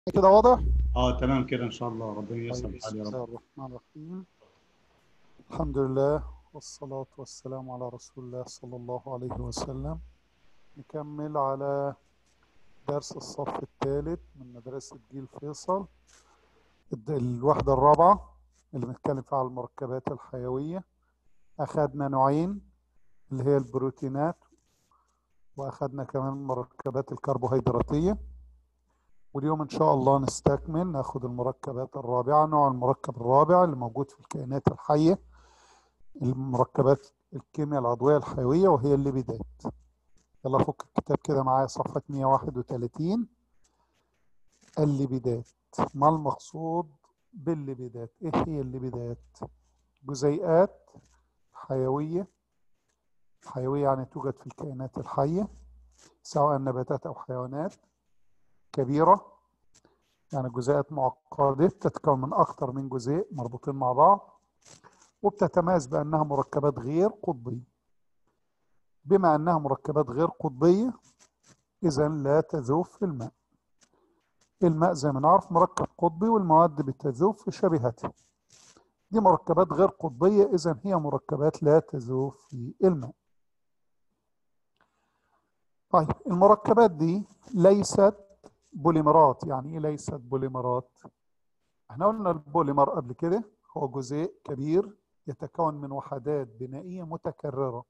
كده واضح؟ اه تمام كده ان شاء الله ربنا ييسر طيب الحال بسم يا الله رب الرحمن الرحيم الحمد لله والصلاة والسلام على رسول الله صلى الله عليه وسلم نكمل على درس الصف الثالث من مدرسة جيل فيصل الد- الوحدة الرابعة اللي بنتكلم فيها على المركبات الحيوية أخذنا نوعين اللي هي البروتينات وأخذنا كمان مركبات الكربوهيدراتية واليوم إن شاء الله نستكمل ناخد المركبات الرابعة نوع المركب الرابع اللي موجود في الكائنات الحية المركبات الكيمياء العضوية الحيوية وهي الليبيدات يلا فك الكتاب كده معايا صفحة 131 الليبيدات ما المقصود بالليبيدات ايه هي الليبيدات جزيئات حيوية حيوية يعني توجد في الكائنات الحية سواء نباتات أو حيوانات كبيرة يعني جزيئات معقدة تتكون من أكثر من جزيء مربوطين مع بعض وبتتميز بأنها مركبات غير قطبية بما أنها مركبات غير قطبية إذا لا تذوب في الماء الماء زي ما نعرف مركب قطبي والمواد بتذوب في شبيهته دي مركبات غير قطبية إذا هي مركبات لا تذوب في الماء طيب المركبات دي ليست بوليمرات يعني ايه ليست بوليمرات احنا قلنا البوليمر قبل كده هو جزيء كبير يتكون من وحدات بنائية متكررة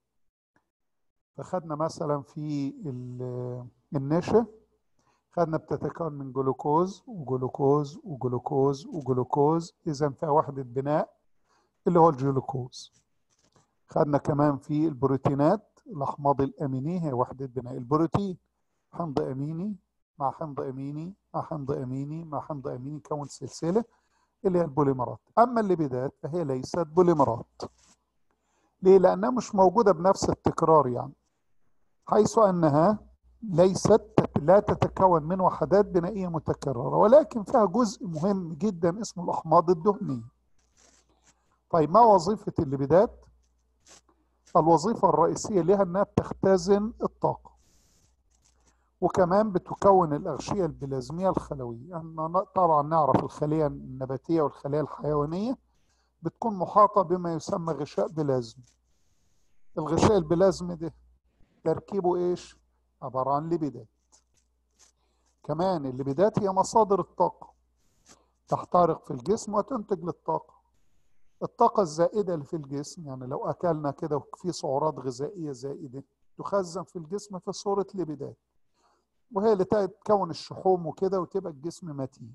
فخدنا مثلا في ال- النشا خدنا بتتكون من جلوكوز وجلوكوز وجلوكوز وجلوكوز اذا فيها وحدة بناء اللي هو الجلوكوز خدنا كمان في البروتينات الاحماض الامينيه هي وحدة بناء البروتين حمض اميني مع حمض اميني مع حمض اميني مع حمض اميني كون سلسله اللي هي البوليمرات اما الليبيدات فهي ليست بوليمرات ليه لانها مش موجوده بنفس التكرار يعني حيث انها ليست لا تتكون من وحدات بنائيه متكرره ولكن فيها جزء مهم جدا اسمه الاحماض الدهنيه طيب ما وظيفه الليبيدات الوظيفه الرئيسيه لها انها بتختزن الطاقه وكمان بتكون الأغشية البلازمية الخلوية أن طبعا نعرف الخلية النباتية والخلية الحيوانية بتكون محاطة بما يسمى غشاء بلازمي الغشاء البلازمي ده تركيبه إيش؟ عبارة عن ليبيدات كمان الليبيدات هي مصادر الطاقة تحترق في الجسم وتنتج للطاقة الطاقة الزائدة اللي في الجسم يعني لو أكلنا كده وفي سعرات غذائية زائدة تخزن في الجسم في صورة ليبيدات وهي اللي تكون الشحوم وكده وتبقى الجسم متين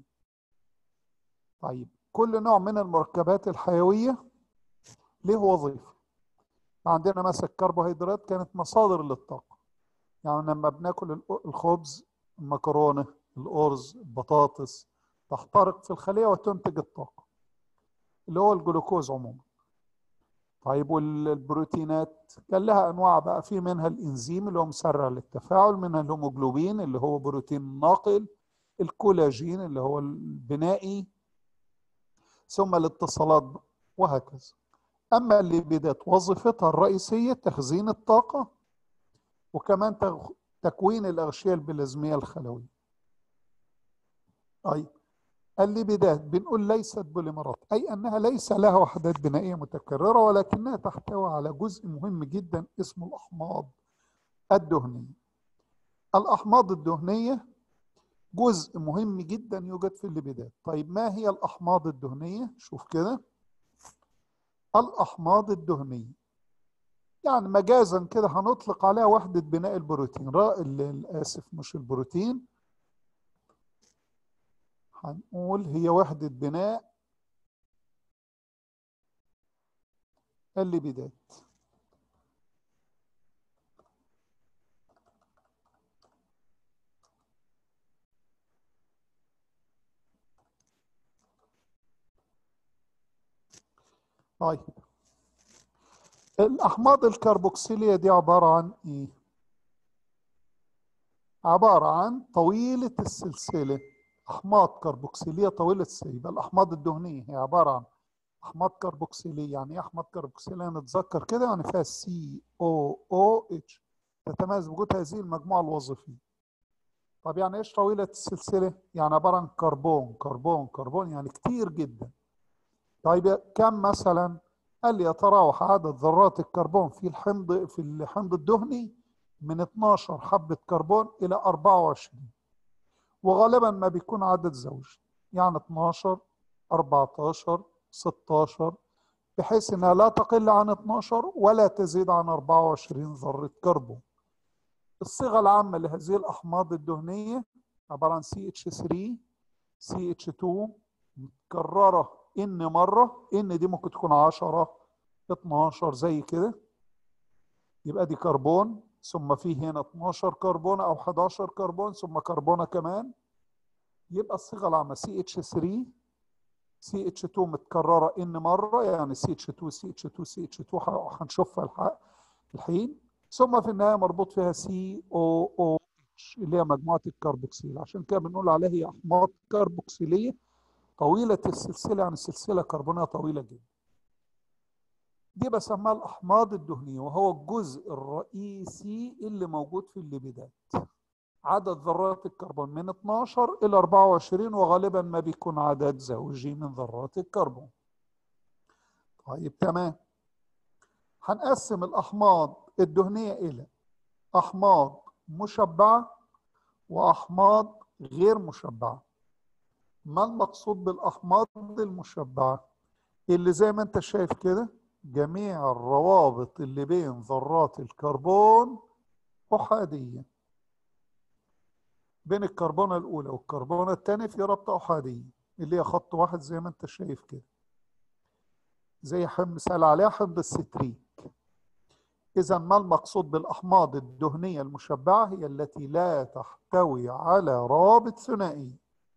طيب كل نوع من المركبات الحيوية له وظيفة عندنا مثلا الكربوهيدرات كانت مصادر للطاقة يعني لما بناكل الخبز المكرونة الأرز البطاطس تحترق في الخلية وتنتج الطاقة اللي هو الجلوكوز عموما طيب والبروتينات كان لها انواع بقى في منها الانزيم اللي هو مسرع للتفاعل منها الهيموجلوبين اللي هو بروتين ناقل الكولاجين اللي هو البنائي ثم الاتصالات وهكذا اما الليبيدات وظيفتها الرئيسيه تخزين الطاقه وكمان تغ- تكوين الاغشيه البلازميه الخلويه طيب الليبيدات بنقول ليست بوليمرات أي أنها ليس لها وحدات بنائية متكررة ولكنها تحتوي على جزء مهم جدا اسمه الأحماض الدهنية الأحماض الدهنية جزء مهم جدا يوجد في الليبيدات طيب ما هي الأحماض الدهنية شوف كده الأحماض الدهنية يعني مجازا كده هنطلق عليها وحدة بناء البروتين را ال- آسف مش البروتين هنقول هي وحدة بناء الليبيدات طيب الأحماض الكربوكسيلية دي عبارة عن إيه؟ عبارة عن طويلة السلسلة أحماض كربوكسيلية طويلة السلسلة يبقى الأحماض الدهنية هي عبارة عن أحماض كربوكسيلية يعني إيه أحماض كربوكسيلية نتذكر كده يعني فيها سي أو أو اتش تتميز بوجود هذه المجموعة الوظيفية طب يعني ايش طويلة السلسلة؟ يعني عبارة عن كربون كربون كربون يعني كتير جدا طيب كم مثلا؟ قال لي يتراوح عدد ذرات الكربون في الحمض في الحمض الدهني من 12 حبة كربون إلى 24 وغالبا ما بيكون عدد زوجي يعني 12 14 16 بحيث انها لا تقل عن 12 ولا تزيد عن 24 ذرة كربون الصيغة العامة لهذه الأحماض الدهنية عبارة عن CH3 CH2 متكررة إن مرة إن دي ممكن تكون 10 12 زي كده يبقى دي كربون ثم في هنا 12 كربون أو 11 كربون ثم كربونة كمان يبقى الصيغة العامة CH3 CH2 متكررة إن مرة يعني CH2 CH2 CH2 هنشوفها الحين ثم في النهاية مربوط فيها COOH اللي هي مجموعة الكربوكسيل عشان كده بنقول عليها هي أحماض كربوكسيلية طويلة السلسلة يعني السلسلة كربونية طويلة جدا دي بسميها الأحماض الدهنية وهو الجزء الرئيسي اللي موجود في الليبيدات عدد ذرات الكربون من 12 إلى 24 وغالبا ما بيكون عدد زوجي من ذرات الكربون طيب تمام هنقسم الأحماض الدهنية إلى أحماض مشبعة وأحماض غير مشبعة ما المقصود بالأحماض المشبعة اللي زي ما انت شايف كده جميع الروابط اللي بين ذرات الكربون أحادية بين الكربونة الأولى والكربونة الثانية في رابطة أحادية اللي هي خط واحد زي ما أنت شايف كده زي حمض مثال عليها حمض الستريك إذا ما المقصود بالأحماض الدهنية المشبعة هي التي لا تحتوي على رابط ثنائي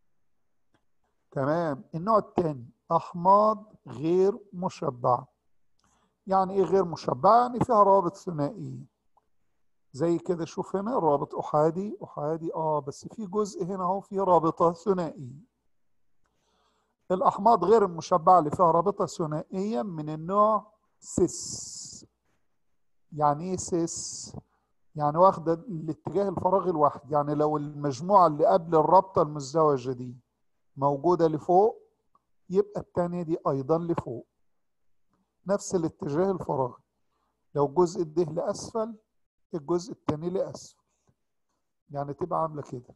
تمام النوع الثاني أحماض غير مشبعة يعني إيه غير مشبعة؟ يعني فيها رابط ثنائي زي كده شوف هنا رابط احادي احادي اه بس في جزء هنا اهو فيه رابطه ثنائيه الاحماض غير المشبعه اللي فيها رابطه ثنائيه من النوع سيس يعني ايه سيس يعني واخده الاتجاه الفراغي الواحد يعني لو المجموعه اللي قبل الرابطه المزدوجه دي موجوده لفوق يبقى الثانيه دي ايضا لفوق نفس الاتجاه الفراغي لو جزء ده لاسفل الجزء الثاني لأسفل يعني تبقى عاملة كده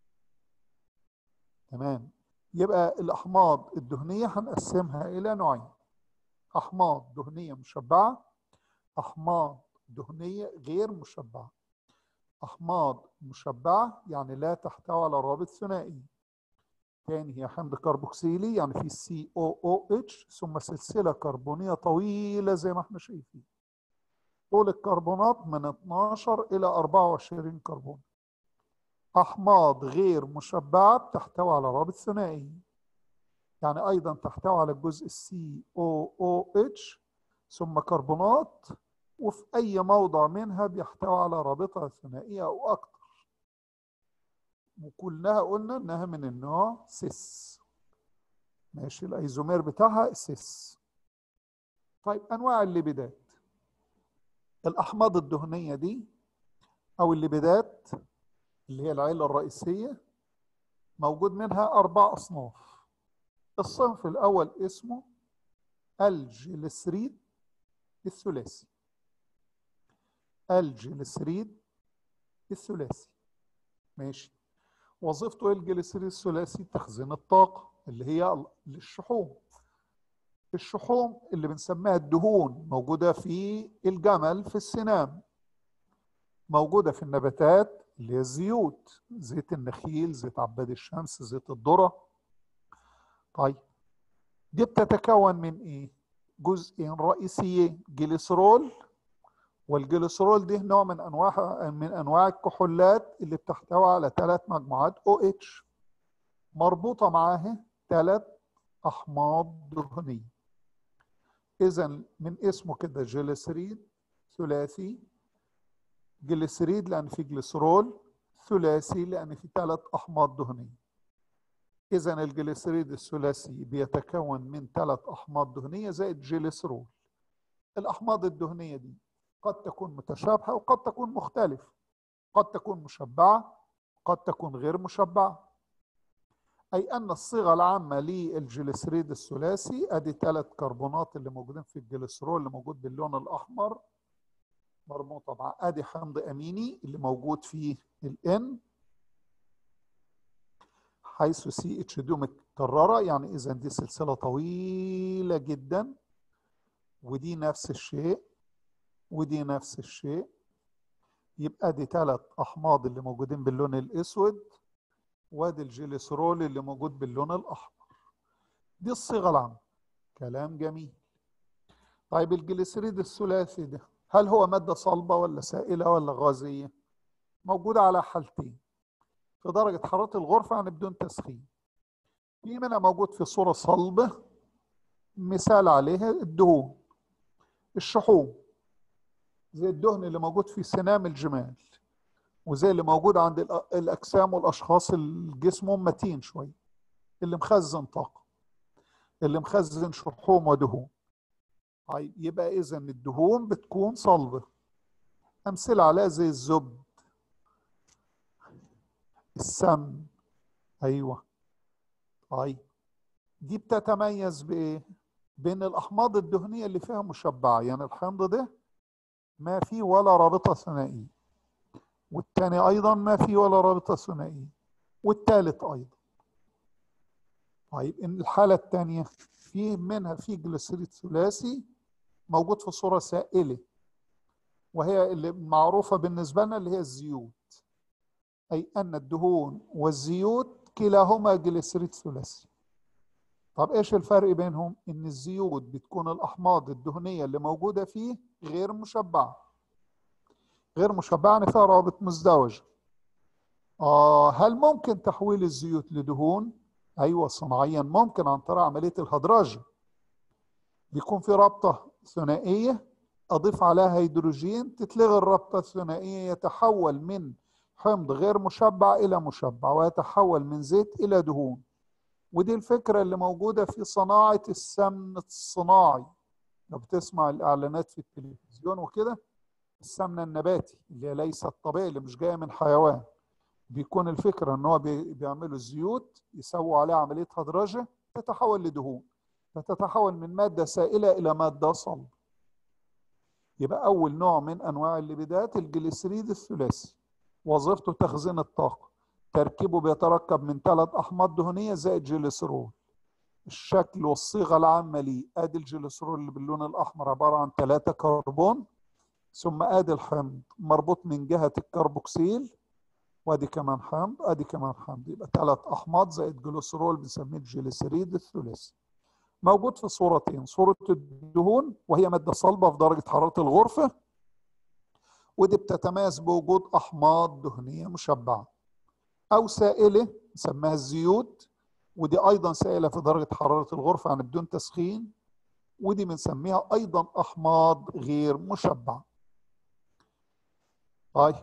تمام يبقى الأحماض الدهنية هنقسمها إلى نوعين أحماض دهنية مشبعة أحماض دهنية غير مشبعة أحماض مشبعة يعني لا تحتوي على رابط ثنائي تاني هي حمض كربوكسيلي يعني في سي او او اتش ثم سلسلة كربونية طويلة زي ما احنا شايفين طول الكربونات من 12 إلى 24 كربون أحماض غير مشبعة بتحتوي على رابط ثنائي يعني أيضا تحتوي على الجزء COOH ثم كربونات وفي أي موضع منها بيحتوي على رابطة ثنائية أو أكثر وكلها قلنا إنها من النوع سيس ماشي الأيزومير بتاعها سيس طيب أنواع الليبيدات الأحماض الدهنية دي أو الليبيدات اللي هي العيلة الرئيسية موجود منها أربع أصناف الصنف الأول اسمه الجليسريد الثلاثي الجليسريد الثلاثي ماشي وظيفته ايه الجليسريد الثلاثي تخزين الطاقة اللي هي للشحوم الشحوم اللي بنسميها الدهون موجودة في الجمل في السنام موجودة في النباتات اللي هي الزيوت زيت النخيل زيت عباد الشمس زيت الذرة طيب دي بتتكون من ايه جزئين رئيسيين جليسرول والجليسرول ده نوع من انواع من انواع الكحولات اللي بتحتوي على ثلاث مجموعات او اتش مربوطه معاها ثلاث احماض دهنيه اذا من اسمه كده جليسريد ثلاثي جليسريد لان في جليسرول ثلاثي لان في ثلاث احماض دهنيه اذا الجليسريد الثلاثي بيتكون من ثلاث احماض دهنيه زائد جليسرول الاحماض الدهنيه دي قد تكون متشابهه وقد تكون مختلفه قد تكون مشبعه قد تكون غير مشبعة أي أن الصيغة العامة للجليسريد الثلاثي أدي ثلاث كربونات اللي موجودين في الجليسرول اللي موجود باللون الأحمر مربوطة مع أدي حمض أميني اللي موجود فيه الN حيث سي اتش دي متكررة يعني إذا دي سلسلة طويلة جدا ودي نفس الشيء ودي نفس الشيء يبقى دي ثلاث أحماض اللي موجودين باللون الأسود وادي الجليسرول اللي موجود باللون الأحمر دي الصيغة العامة كلام جميل طيب الجليسريد الثلاثي ده هل هو مادة صلبة ولا سائلة ولا غازية موجودة على حالتين في درجة حرارة الغرفة يعني بدون تسخين في منها موجود في صورة صلبة مثال عليها الدهون الشحوم زي الدهن اللي موجود في سنام الجمال وزي اللي موجود عند الأجسام والأشخاص اللي جسمهم متين شوية اللي مخزن طاقة اللي مخزن شحوم ودهون طيب يبقى إذا الدهون بتكون صلبة أمثلة عليها زي الزبد السمن أيوه طيب دي بتتميز بإيه؟ بين الأحماض الدهنية اللي فيها مشبعة يعني الحمض ده ما فيه ولا رابطة ثنائية والثاني أيضا ما فيه ولا رابطة ثنائية والثالث أيضا طيب إن الحالة الثانية فيه منها في جليسريد ثلاثي موجود في صورة سائلة وهي اللي معروفة بالنسبة لنا اللي هي الزيوت أي أن الدهون والزيوت كلاهما جليسريد ثلاثي طب ايش الفرق بينهم ان الزيوت بتكون الاحماض الدهنيه اللي موجوده فيه غير مشبعه غير مشبعه يعني فيها روابط مزدوجه آه هل ممكن تحويل الزيوت لدهون ايوه صناعيا ممكن عن طريق عمليه الهدراجه بيكون في رابطه ثنائيه اضيف عليها هيدروجين تتلغي الرابطه الثنائيه يتحول من حمض غير مشبع الى مشبع ويتحول من زيت الى دهون ودي الفكرة اللي موجودة في صناعة السمن الصناعي لو بتسمع الإعلانات في التلفزيون وكده السمن النباتي اللي هي ليست طبيعي اللي مش جاية من حيوان بيكون الفكرة ان هو بيعملوا زيوت يسووا عليها عملية هدرجة تتحول لدهون فتتحول من مادة سائلة إلى مادة صلبة يبقى أول نوع من أنواع الليبيدات الجليسريد الثلاثي وظيفته تخزين الطاقة تركيبه بيتركب من ثلاث احماض دهنيه زائد جليسرول الشكل والصيغه العامه ليه ادي الجليسرول اللي باللون الاحمر عباره عن ثلاثه كربون ثم ادي الحمض مربوط من جهه الكربوكسيل وادي كمان حمض ادي كمان حمض يبقى ثلاث احماض زائد جليسرول بنسميه الجليسريد الثلاثي موجود في صورتين صوره الدهون وهي ماده صلبه في درجه حراره الغرفه ودي بتتميز بوجود احماض دهنيه مشبعه او سائله نسميها الزيوت ودي ايضا سائله في درجه حراره الغرفه يعني بدون تسخين ودي بنسميها ايضا احماض غير مشبعه طيب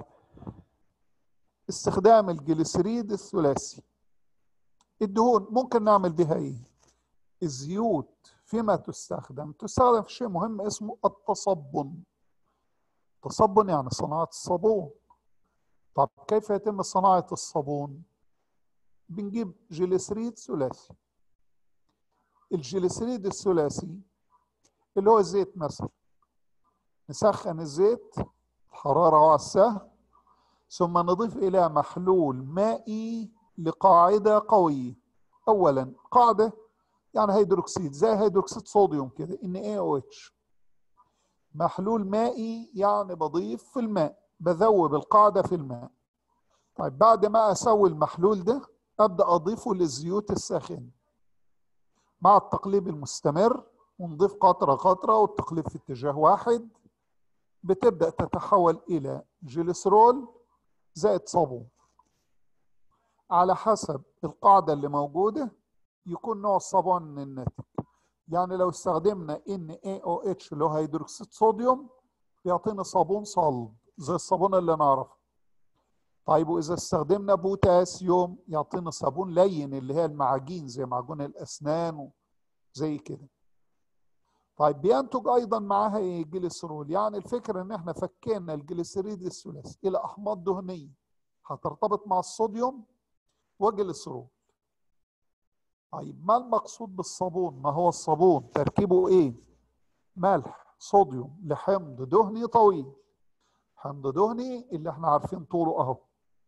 استخدام الجليسريد الثلاثي الدهون ممكن نعمل بها ايه الزيوت فيما تستخدم تستخدم في شيء مهم اسمه التصبن تصبن يعني صناعه الصابون طب كيف يتم صناعة الصابون؟ بنجيب جليسريد ثلاثي الجليسريد الثلاثي اللي هو الزيت مثلا نسخن الزيت حرارة واسعة ثم نضيف إلى محلول مائي لقاعدة قوية أولا قاعدة يعني هيدروكسيد زي هيدروكسيد صوديوم كده NaOH محلول مائي يعني بضيف في الماء بذوب القاعدة في الماء طيب بعد ما أسوي المحلول ده أبدأ أضيفه للزيوت الساخنة مع التقليب المستمر ونضيف قطرة قطرة والتقليب في اتجاه واحد بتبدأ تتحول إلى جليسرول زائد صابون على حسب القاعدة اللي موجودة يكون نوع الصابون من الناتج يعني لو استخدمنا NaOH اللي هو هيدروكسيد صوديوم بيعطينا صابون صلب زي الصابون اللي نعرفه طيب واذا استخدمنا بوتاسيوم يعطينا صابون لين اللي هي المعاجين زي معجون الاسنان زي كده طيب بينتج ايضا معاها ايه جليسرول يعني الفكره ان احنا فكينا الجليسريد الثلاثي الى احماض دهنيه هترتبط مع الصوديوم وجليسرول طيب ما المقصود بالصابون ما هو الصابون تركيبه ايه ملح صوديوم لحمض دهني طويل حمض دهني اللي احنا عارفين طوله اهو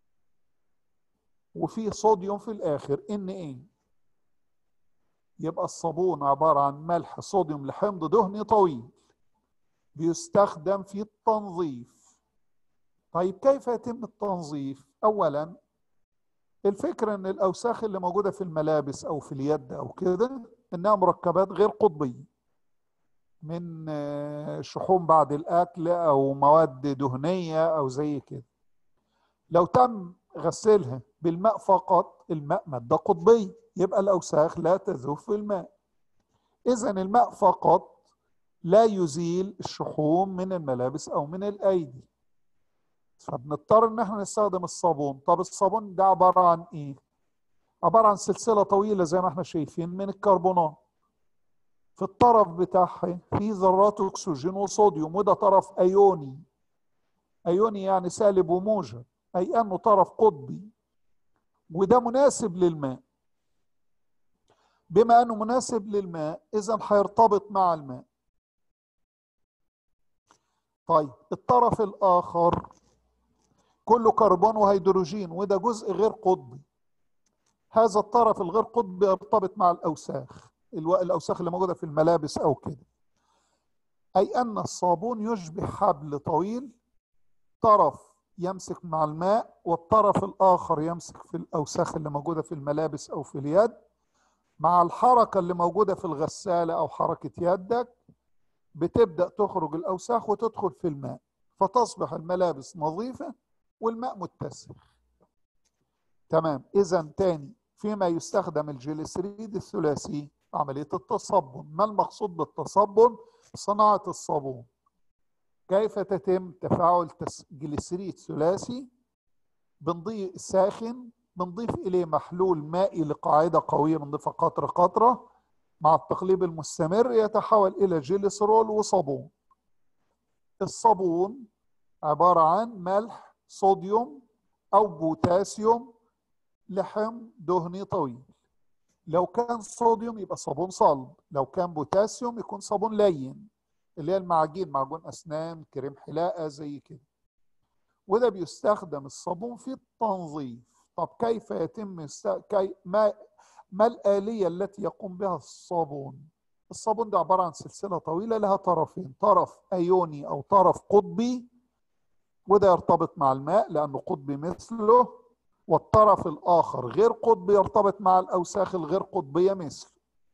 وفيه صوديوم في الاخر ان ايه يبقى الصابون عبارة عن ملح صوديوم لحمض دهني طويل بيستخدم في التنظيف طيب كيف يتم التنظيف اولا الفكرة ان الاوساخ اللي موجودة في الملابس او في اليد او كده انها مركبات غير قطبية من شحوم بعد الاكل او مواد دهنية او زي كده لو تم غسلها بالماء فقط الماء مادة قطبية يبقى الاوساخ لا تذوب في الماء اذا الماء فقط لا يزيل الشحوم من الملابس او من الايدي فبنضطر ان احنا نستخدم الصابون طب الصابون ده عباره عن ايه عباره عن سلسله طويله زي ما احنا شايفين من الكربونات في الطرف بتاعها في ذرات اكسجين وصوديوم وده طرف ايوني ايوني يعني سالب وموجب اي انه طرف قطبي وده مناسب للماء بما انه مناسب للماء اذا هيرتبط مع الماء طيب الطرف الاخر كله كربون وهيدروجين وده جزء غير قطبي هذا الطرف الغير قطبي يرتبط مع الاوساخ الاوساخ اللي موجوده في الملابس او كده اي ان الصابون يشبه حبل طويل طرف يمسك مع الماء والطرف الاخر يمسك في الاوساخ اللي موجوده في الملابس او في اليد مع الحركه اللي موجوده في الغساله او حركه يدك بتبدا تخرج الاوساخ وتدخل في الماء فتصبح الملابس نظيفه والماء متسخ تمام اذا تاني فيما يستخدم الجليسريد الثلاثي عمليه التصبن ما المقصود بالتصبن صناعه الصابون كيف تتم تفاعل جليسريد ثلاثي بنضيف ساخن بنضيف اليه محلول مائي لقاعده قويه بنضيفها قطره قطره مع التقليب المستمر يتحول الى جليسرول وصابون الصابون عباره عن ملح صوديوم او بوتاسيوم لحم دهني طويل لو كان صوديوم يبقى صابون صلب لو كان بوتاسيوم يكون صابون لين اللي هي المعاجين معجون اسنان كريم حلاقه زي كده وده بيستخدم الصابون في التنظيف طب كيف يتم است... كي... ما ما الآلية التي يقوم بها الصابون الصابون ده عبارة عن سلسلة طويلة لها طرفين طرف أيوني أو طرف قطبي وده يرتبط مع الماء لأنه قطبي مثله والطرف الآخر غير قطبي يرتبط مع الأوساخ الغير قطبية مثله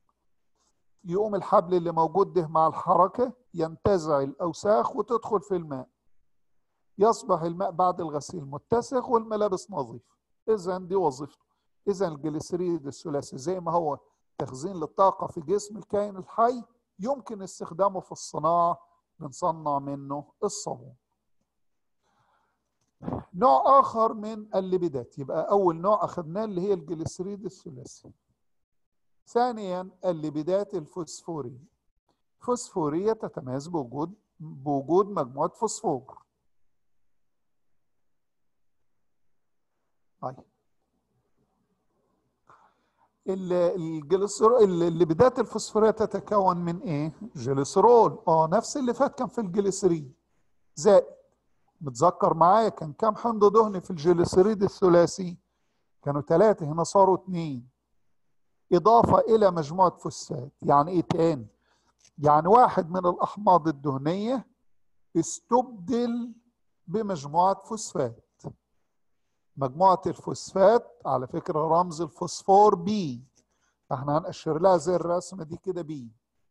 يقوم الحبل اللي موجود ده مع الحركة ينتزع الأوساخ وتدخل في الماء يصبح الماء بعد الغسيل متسخ والملابس نظيفة إذا دي وظيفته إذا الجليسريد الثلاثي زي ما هو تخزين للطاقة في جسم الكائن الحي يمكن استخدامه في الصناعة بنصنع منه الصابون نوع آخر من الليبيدات يبقى أول نوع أخذناه اللي هي الجليسريد الثلاثي ثانيا الليبيدات الفوسفورية فوسفورية تتميز بوجود بوجود مجموعة فوسفور طيب الجليسرول الليبيدات الفوسفورية تتكون من ايه؟ جليسرول اه نفس اللي فات كان في الجليسرين زائد متذكر معايا كان كام حمض دهني في الجليسريد الثلاثي؟ كانوا ثلاثة هنا صاروا اثنين إضافة إلى مجموعة فوسفات يعني إيه تاني؟ يعني واحد من الأحماض الدهنية استبدل بمجموعة فوسفات مجموعة الفوسفات على فكرة رمز الفوسفور بي احنا هنأشر لها زي الرسمة دي كده بي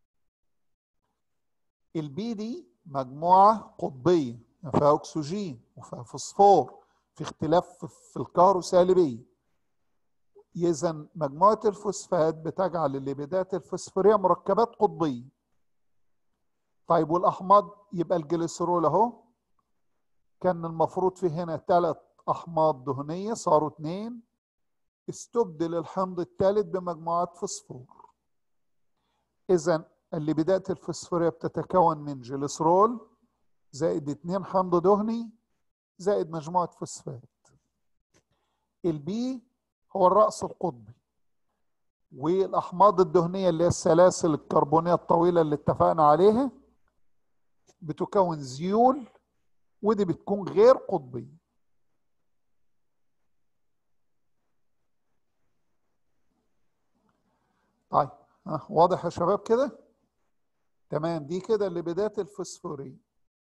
البي دي مجموعة قطبية فيها أكسجين وفيها فوسفور في اختلاف في الكهروسالبية إذا مجموعة الفوسفات بتجعل الليبيدات الفوسفورية مركبات قطبية طيب والأحماض يبقى الجليسرول أهو كان المفروض في هنا ثلاث أحماض دهنية صاروا اثنين استبدل الحمض الثالث بمجموعات فوسفور إذا الليبيدات الفوسفورية بتتكون من جليسرول زائد اثنين حمض دهني زائد مجموعة فوسفات البي هو الرأس القطبي والأحماض الدهنية اللي هي السلاسل الكربونية الطويلة اللي اتفقنا عليها بتكون زيول ودي بتكون غير قطبية طيب ها واضح يا شباب كده تمام دي كده الليبيدات الفسفورية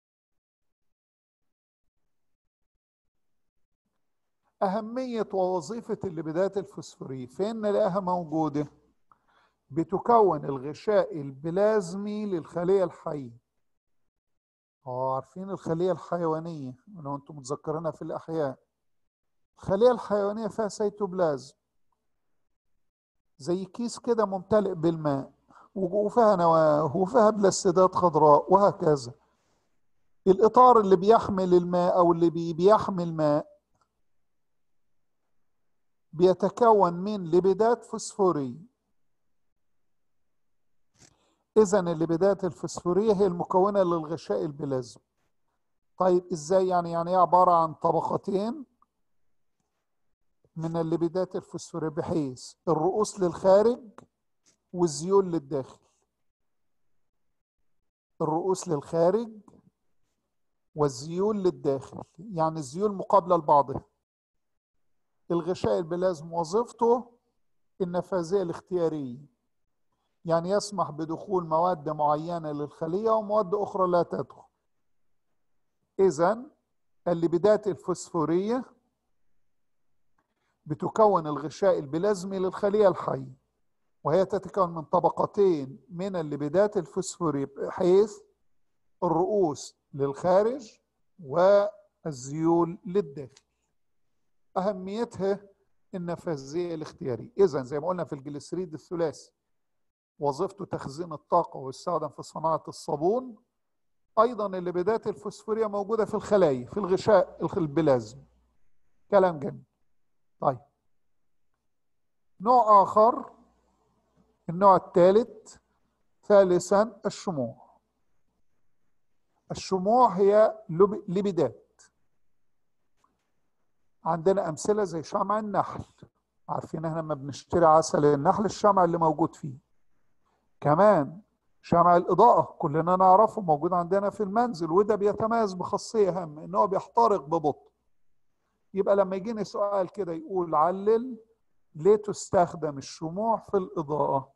أهمية ووظيفة الليبيدات الفسفورية فين نلاقيها موجودة؟ بتكون الغشاء البلازمي للخلية الحية اه عارفين الخلية الحيوانية لو انتم متذكرينها في الأحياء الخلية الحيوانية فيها سيتوبلازم زي كيس كده ممتلئ بالماء وفيها نواه وفيها بلاستيدات خضراء وهكذا الإطار اللي بيحمل الماء أو اللي بي بيحمل ماء بيتكون من لبدات فسفورية إذا اللبدات الفسفورية هي المكونة للغشاء البلازم طيب إزاي يعني يعني هي عبارة عن طبقتين من اللبدات الفسفورية بحيث الرؤوس للخارج والزيول للداخل الرؤوس للخارج والزيول للداخل يعني الزيول مقابلة لبعضها الغشاء البلازم وظيفته النفاذية الاختيارية يعني يسمح بدخول مواد معينة للخلية ومواد أخرى لا تدخل إذا الليبيدات الفسفورية بتكون الغشاء البلازمي للخلية الحية وهي تتكون من طبقتين من الليبيدات الفسفورية بحيث الرؤوس للخارج والزيول للداخل أهميتها النفاذية الاختيارية إذا زي ما قلنا في الجليسريد الثلاثي وظيفته تخزين الطاقة ويستخدم في صناعة الصابون أيضا الليبيدات الفسفورية موجودة في الخلايا في الغشاء البلازم كلام جميل طيب نوع آخر النوع الثالث ثالثا الشموع الشموع هي لبدات عندنا أمثلة زي شمع النحل عارفين احنا لما بنشتري عسل النحل الشمع اللي موجود فيه كمان شمع الإضاءة كلنا نعرفه موجود عندنا في المنزل وده بيتميز بخاصية هامة إن هو بيحترق ببطء يبقى لما يجيني سؤال كده يقول علل ليه تستخدم الشموع في الإضاءة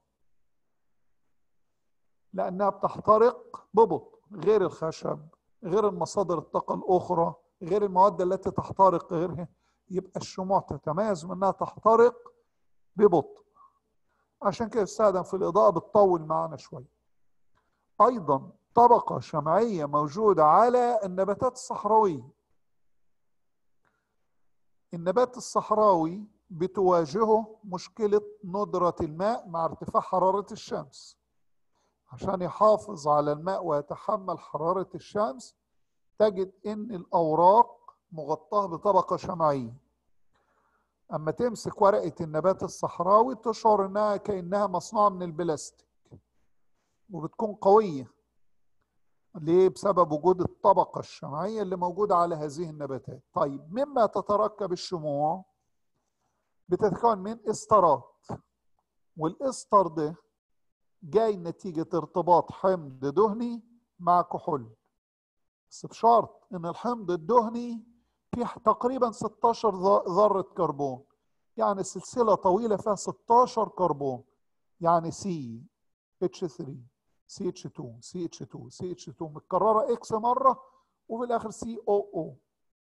لأنها بتحترق ببطء غير الخشب غير المصادر الطاقة الأخرى غير المواد التي تحترق غيرها يبقى الشموع تتميز منها تحترق ببطء عشان كده استخدم في الإضاءة بتطول معانا شوية أيضا طبقة شمعية موجودة على النباتات الصحراوية النبات الصحراوي بتواجهه مشكلة ندرة الماء مع ارتفاع حرارة الشمس عشان يحافظ على الماء ويتحمل حرارة الشمس تجد ان الاوراق مغطاه بطبقه شمعيه اما تمسك ورقه النبات الصحراوي تشعر انها كانها مصنوعه من البلاستيك وبتكون قويه ليه بسبب وجود الطبقه الشمعيه اللي موجوده على هذه النباتات طيب مما تتركب الشموع بتتكون من استرات والاستر ده جاي نتيجه ارتباط حمض دهني مع كحول بس بشرط ان الحمض الدهني فيه تقريبا 16 ذرة كربون يعني سلسلة طويلة فيها 16 كربون يعني سي اتش 3 سي اتش 2 سي اتش 2 سي اتش 2 متكررة اكس مرة وفي الاخر سي او او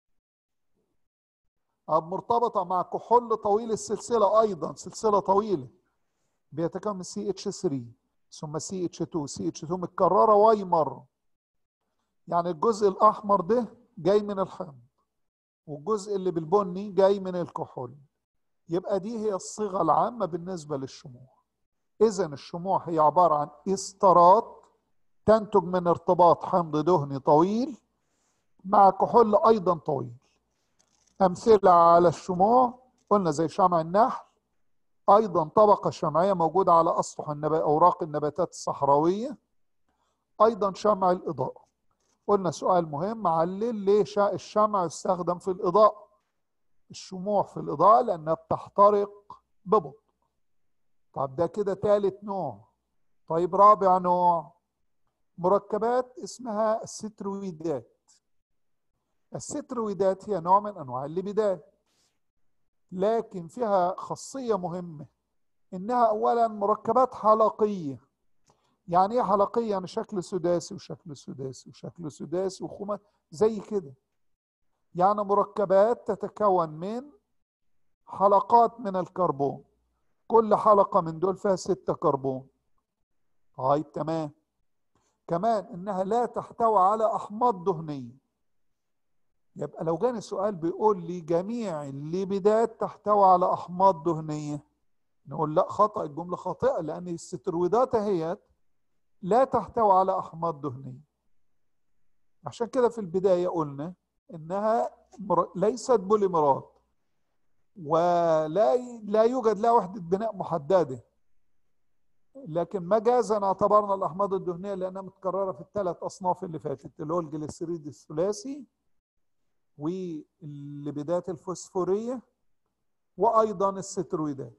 مرتبطة مع كحول طويل السلسلة ايضا سلسلة طويلة بيتكون من سي اتش 3 ثم سي اتش 2 سي اتش 2 متكررة واي مرة يعني الجزء الاحمر ده جاي من الحمض والجزء اللي بالبني جاي من الكحول يبقى دي هي الصيغه العامه بالنسبه للشموع اذا الشموع هي عباره عن استرات تنتج من ارتباط حمض دهني طويل مع كحول ايضا طويل امثله على الشموع قلنا زي شمع النحل ايضا طبقه شمعيه موجوده على اسطح النبات اوراق النباتات الصحراويه ايضا شمع الاضاءه قلنا سؤال مهم علل ليه الشمع يستخدم في الإضاءة الشموع في الإضاءة لأنها بتحترق ببطء طب ده كده ثالث نوع طيب رابع نوع مركبات اسمها السترويدات السترويدات هي نوع من أنواع الليبيدات لكن فيها خاصية مهمة إنها أولا مركبات حلقية يعني إيه حلقية؟ يعني شكل سداسي وشكل سداسي وشكل سداسي وخماسي زي كده يعني مركبات تتكون من حلقات من الكربون كل حلقة من دول فيها ستة كربون طيب تمام كمان انها لا تحتوي على احماض دهنية يبقى لو جاني سؤال بيقول لي جميع الليبيدات تحتوي على احماض دهنية نقول لا خطأ الجملة خاطئة لان السترويدات اهيت لا تحتوي على احماض دهنية عشان كده في البداية قلنا انها ليست بوليمرات ولا لا يوجد لها وحدة بناء محددة لكن مجازا اعتبرنا الاحماض الدهنيه لانها متكرره في الثلاث اصناف اللي فاتت اللي هو الجليسيريد الثلاثي والليبيدات الفوسفوريه وايضا السترويدات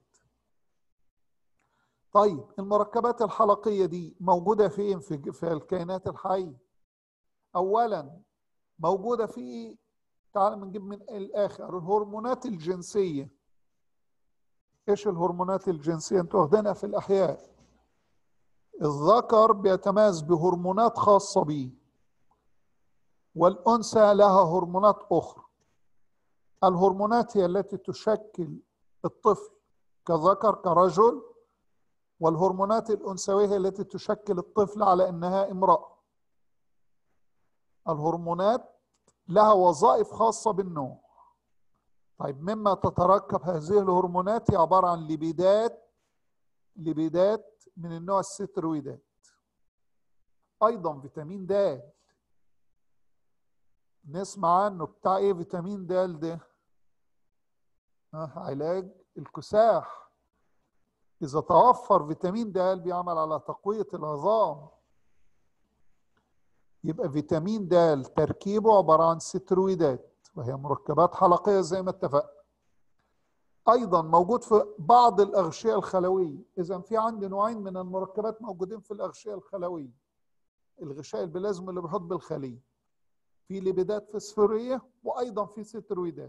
طيب المركبات الحلقيه دي موجوده فين في في الكائنات الحيه اولا موجوده في تعال نجيب من الاخر الهرمونات الجنسيه ايش الهرمونات الجنسيه انتوا واخدينها في الاحياء الذكر بيتميز بهرمونات خاصة به والأنثى لها هرمونات أخرى الهرمونات هي التي تشكل الطفل كذكر كرجل والهرمونات الأنثوية هي التي تشكل الطفل على أنها امرأة الهرمونات لها وظائف خاصة بالنوع طيب مما تتركب هذه الهرمونات هي عبارة عن ليبيدات ليبيدات من النوع السترويدات ايضا فيتامين د نسمع عنه بتاع ايه فيتامين د ده آه علاج الكساح اذا توفر فيتامين د بيعمل على تقويه العظام يبقى فيتامين د تركيبه عباره عن سترويدات وهي مركبات حلقيه زي ما اتفقنا ايضا موجود في بعض الاغشيه الخلويه اذا في عندي نوعين من المركبات موجودين في الاغشيه الخلويه الغشاء البلازما اللي بيحط بالخليه في ليبيدات فسفوريه وايضا في سترويدات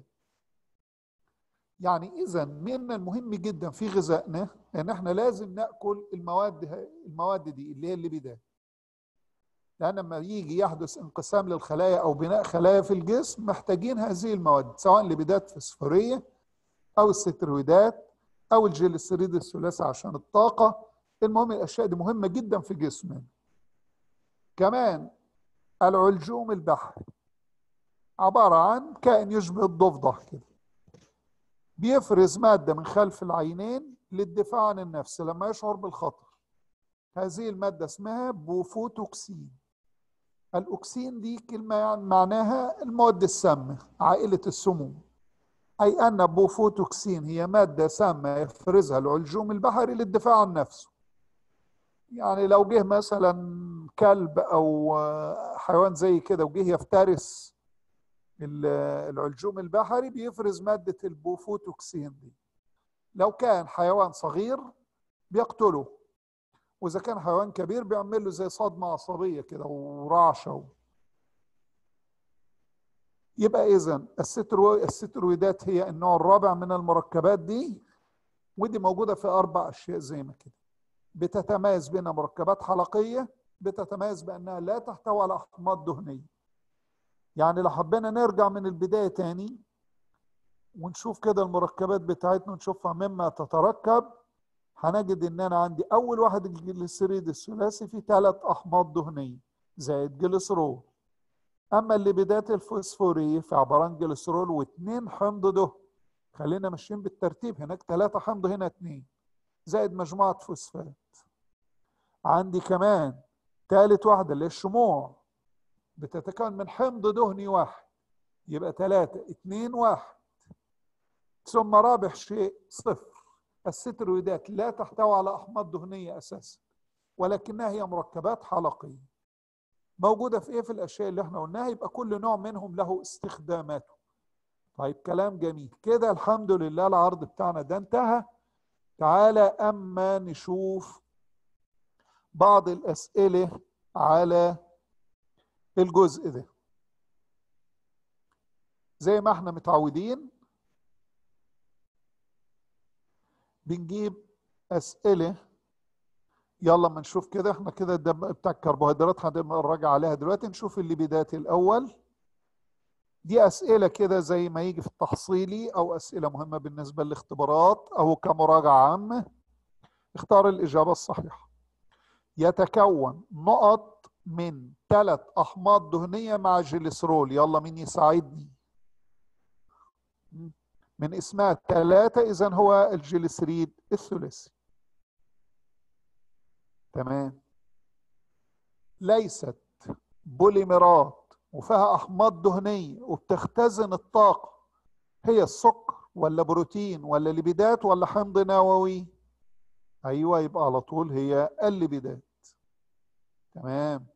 يعني اذا من المهم جدا في غذائنا ان احنا لازم ناكل المواد المواد دي اللي هي الليبيدات لان لما يجي يحدث انقسام للخلايا او بناء خلايا في الجسم محتاجين هذه المواد سواء ليبيدات فسفوريه او السترويدات او الجليسيريد الثلاثي عشان الطاقه المهم الاشياء دي مهمه جدا في جسمنا كمان العلجوم البحري عباره عن كائن يشبه الضفدع كده بيفرز ماده من خلف العينين للدفاع عن النفس لما يشعر بالخطر هذه الماده اسمها بوفوتوكسين الاكسين دي كلمه يعني معناها المواد السامه عائله السموم أي أن بوفوتوكسين هي مادة سامة يفرزها العلجوم البحري للدفاع عن نفسه يعني لو جه مثلا كلب أو حيوان زي كده وجه يفترس العلجوم البحري بيفرز مادة البوفوتوكسين دي لو كان حيوان صغير بيقتله وإذا كان حيوان كبير بيعمل له زي صدمة عصبية كده ورعشة يبقى اذا السترو السترويدات هي النوع الرابع من المركبات دي ودي موجوده في اربع اشياء زي ما كده بتتميز بانها مركبات حلقيه بتتميز بانها لا تحتوي على احماض دهنيه يعني لو حبينا نرجع من البدايه تاني ونشوف كده المركبات بتاعتنا نشوفها مما تتركب هنجد ان انا عندي اول واحد الجليسيريد الثلاثي فيه ثلاث احماض دهنيه زائد جليسرول اما الليبيدات الفوسفوريه في عباره عن جليسرول واثنين حمض دهن خلينا ماشيين بالترتيب هناك ثلاثه حمض هنا اثنين زائد مجموعه فوسفات عندي كمان ثالث واحده اللي هي الشموع بتتكون من حمض دهني واحد يبقى ثلاثة اثنين واحد ثم رابع شيء صفر السترويدات لا تحتوي على أحماض دهنية أساسا ولكنها هي مركبات حلقية موجودة في إيه في الأشياء اللي احنا قلناها يبقى كل نوع منهم له استخداماته طيب كلام جميل كده الحمد لله العرض بتاعنا ده انتهى تعالى اما نشوف بعض الاسئله على الجزء ده زي ما احنا متعودين بنجيب اسئله يلا ما نشوف كده احنا كده ده بتاع الكربوهيدرات هنبقى نراجع عليها دلوقتي نشوف اللي بدايه الاول دي اسئله كده زي ما يجي في التحصيلي او اسئله مهمه بالنسبه للاختبارات او كمراجعه عامه اختار الاجابه الصحيحه يتكون نقط من ثلاث احماض دهنيه مع جليسرول يلا مين يساعدني من اسمها ثلاثه اذا هو الجليسريد الثلاثي تمام ليست بوليمرات وفيها احماض دهنيه وبتختزن الطاقه هي السكر ولا بروتين ولا لبيدات ولا حمض نووي ايوه يبقى على طول هي اللبيدات تمام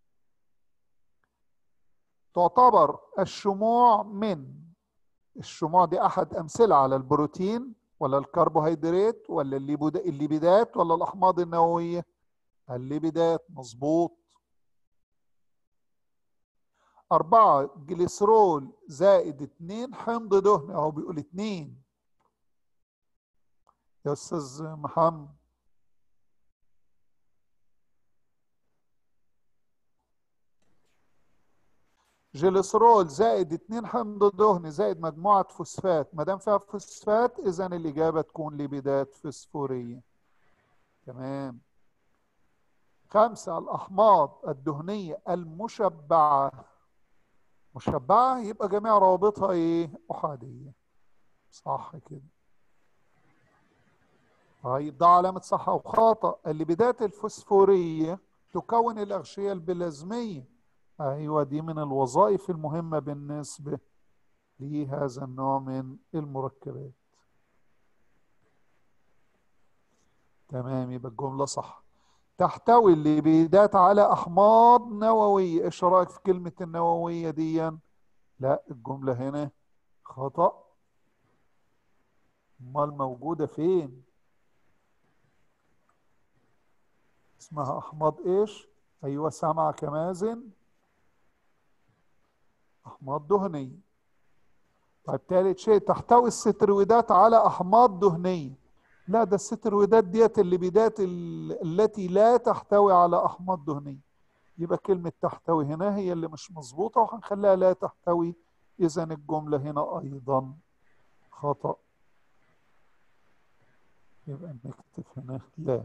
تعتبر الشموع من الشموع دي احد امثله على البروتين ولا الكربوهيدرات ولا الليبيدات ولا الاحماض النوويه الليبيدات مظبوط أربعة جليسرول زائد اتنين حمض دهن أهو بيقول اتنين يا أستاذ محمد جليسرول زائد اتنين حمض دهن زائد مجموعة فوسفات ما دام فيها فوسفات إذا الإجابة تكون لبيدات فسفورية تمام خمسة الأحماض الدهنية المشبعة مشبعة يبقى جميع روابطها إيه؟ أحادية صح كده طيب ده علامة صح أو خطأ اللبيدات الفسفورية تكون الأغشية البلازمية أيوة دي من الوظائف المهمة بالنسبة لهذا النوع من المركبات تمام يبقى الجملة صح تحتوي الليبيدات على احماض نوويه ايش رايك في كلمه النوويه دي لا الجمله هنا خطا امال موجوده فين اسمها احماض ايش ايوه سامعه كمازن احماض دهنيه طيب ثالث شيء تحتوي السترويدات على احماض دهنيه لا ده السترويدات ديت الليبيدات التي لا تحتوي على احماض دهنيه يبقى كلمه تحتوي هنا هي اللي مش مظبوطه وهنخليها لا تحتوي اذا الجمله هنا ايضا خطا يبقى نكتب هنا لا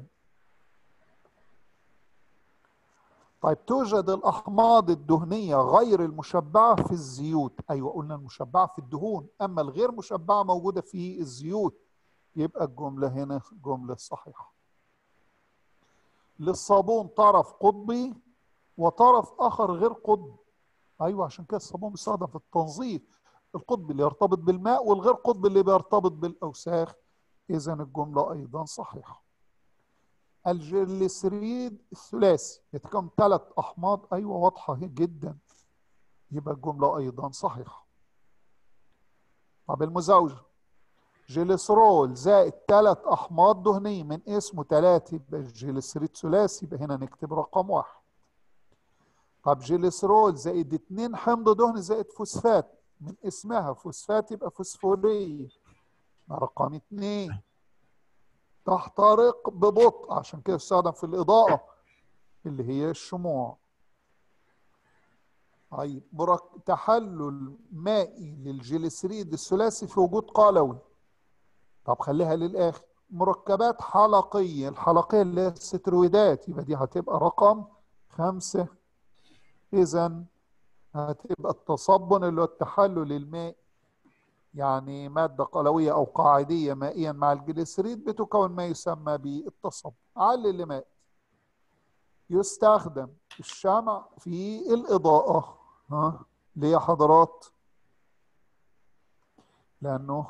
طيب توجد الاحماض الدهنيه غير المشبعه في الزيوت ايوه قلنا المشبعه في الدهون اما الغير مشبعه موجوده في الزيوت يبقى الجملة هنا جملة صحيحة للصابون طرف قطبي وطرف آخر غير قطبي أيوة عشان كده الصابون بيستخدم في التنظيف القطب اللي يرتبط بالماء والغير قطب اللي بيرتبط بالأوساخ إذا الجملة أيضا صحيحة الجليسريد الثلاثي يتكون ثلاث أحماض أيوة واضحة جدا يبقى الجملة أيضا صحيحة طب المزاوجة جليسرول زائد ثلاث احماض دهنيه من اسمه ثلاثه يبقى الجليسريد ثلاثي يبقى هنا نكتب رقم واحد طب جليسرول زائد اثنين حمض دهن زائد فوسفات من اسمها فوسفات يبقى فوسفوريه رقم اثنين تحترق ببطء عشان كده استخدم في الاضاءه اللي هي الشموع طيب مرك... تحلل مائي للجليسريد الثلاثي في وجود قلوي طب خليها للاخر مركبات حلقيه الحلقيه اللي هي السترويدات يبقى دي هتبقى رقم خمسة اذا هتبقى التصبن اللي هو التحلل المائي يعني مادة قلوية أو قاعدية مائيا مع الجليسريد بتكون ما يسمى بالتصبن علل ماء يستخدم الشمع في الإضاءة ها ليه يا حضرات لأنه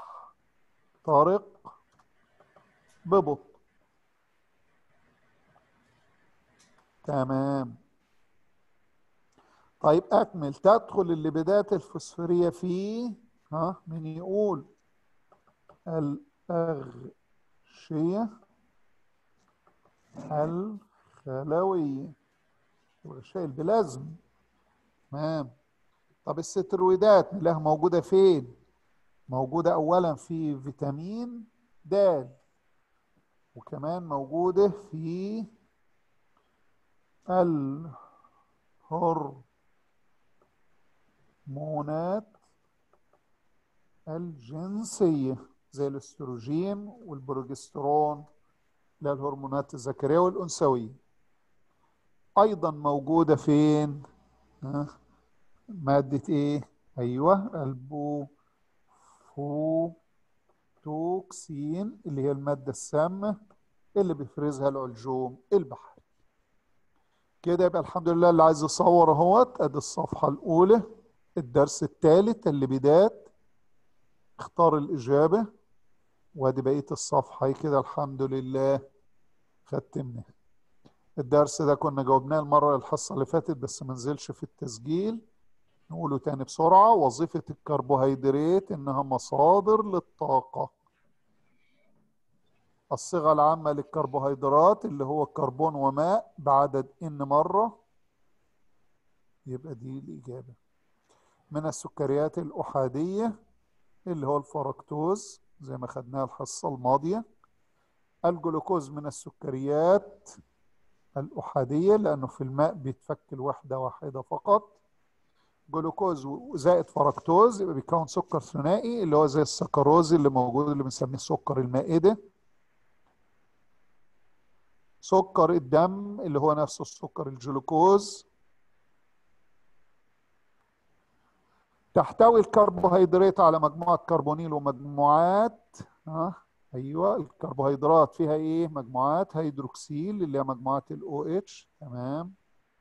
يحترق ببطء تمام طيب أكمل تدخل اللبدات الفسفورية في ها مين يقول الأغشية الخلوية الغشاء البلازم تمام طب السترويدات نلاقيها موجودة فين؟ موجودة أولا في فيتامين د وكمان موجودة في الهرمونات الجنسية زي الاستروجين والبروجسترون اللي هي الهرمونات الذكرية والأنثوية أيضا موجودة فين؟ ها؟ مادة إيه؟ أيوه البوفوتوكسين اللي هي المادة السامة اللي بيفرزها العلجوم البحري كده يبقى الحمد لله اللي عايز يصور اهوت ادي الصفحة الأولى الدرس الثالث اللي بدات اختار الإجابة وادي بقية الصفحة كده الحمد لله ختمنا الدرس ده كنا جاوبناه المرة الحصة اللي فاتت بس ما نزلش في التسجيل نقوله تاني بسرعة وظيفة الكربوهيدرات إنها مصادر للطاقة الصيغة العامة للكربوهيدرات اللي هو كربون وماء بعدد إن مرة يبقى دي الإجابة من السكريات الأحادية اللي هو الفركتوز زي ما خدناها الحصة الماضية الجلوكوز من السكريات الأحادية لأنه في الماء بيتفك الوحدة واحدة فقط جلوكوز زائد فركتوز يبقى بيكون سكر ثنائي اللي هو زي السكروز اللي موجود اللي بنسميه سكر المائدة سكر الدم اللي هو نفسه السكر الجلوكوز تحتوي الكربوهيدرات على مجموعة كربونيل ومجموعات ها ايوه الكربوهيدرات فيها ايه مجموعات هيدروكسيل اللي هي مجموعات الاو اتش تمام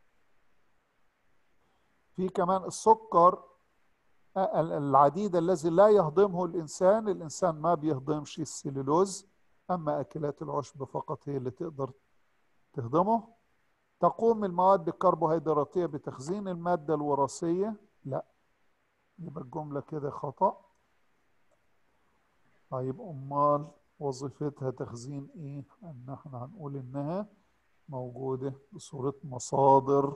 في كمان السكر العديد الذي لا يهضمه الانسان الانسان ما بيهضمش السليلوز اما اكلات العشب فقط هي اللي تقدر تهضمه تقوم المواد الكربوهيدراتيه بتخزين الماده الوراثيه لا يبقى الجمله كده خطأ طيب امال وظيفتها تخزين ايه ان احنا هنقول انها موجودة بصورة مصادر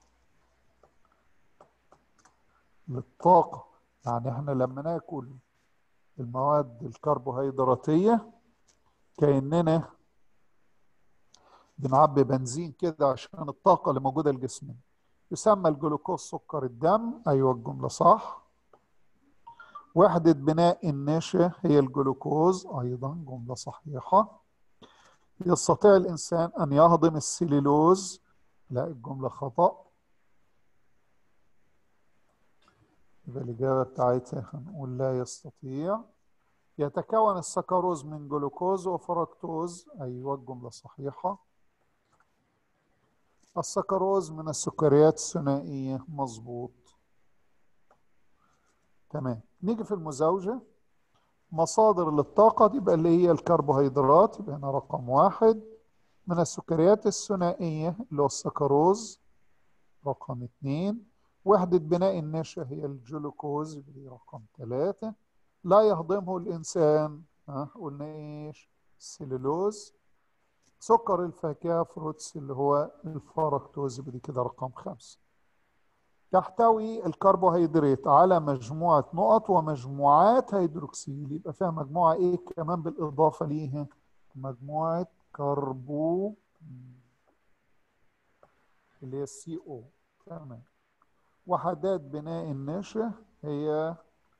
للطاقة يعني احنا لما ناكل المواد الكربوهيدراتية كأننا بنعبي بنزين كده عشان الطاقة اللي موجودة لجسمنا يسمى الجلوكوز سكر الدم ايوه الجملة صح وحدة بناء النشا هي الجلوكوز أيضا جملة صحيحة يستطيع الإنسان أن يهضم السليلوز لا الجملة خطأ يبقى الإجابة بتاعتها هنقول لا يستطيع يتكون السكروز من جلوكوز وفركتوز أيوة الجملة صحيحة السكروز من السكريات الثنائية مظبوط تمام نيجي في المزاوجة مصادر للطاقة يبقى اللي هي الكربوهيدرات يبقى هنا رقم واحد من السكريات الثنائية اللي هو السكروز رقم اثنين وحدة بناء النشا هي الجلوكوز اللي رقم ثلاثة لا يهضمه الإنسان ها قلنا إيش السليلوز سكر الفاكهة فروتس اللي هو الفركتوز بدي كده رقم خمسة تحتوي الكربوهيدرات على مجموعة نقط ومجموعات هيدروكسيل يبقى فيها مجموعة ايه كمان بالإضافة ليها مجموعة كربو اللي هي السي او تمام وحدات بناء النشا هي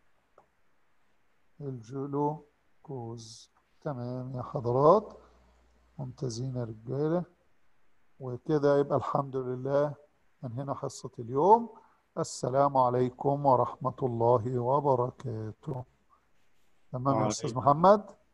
الجلوكوز تمام يا حضرات ممتازين يا رجاله وكده يبقى الحمد لله من هنا حصة اليوم السلام عليكم ورحمة الله وبركاته تمام يا أستاذ محمد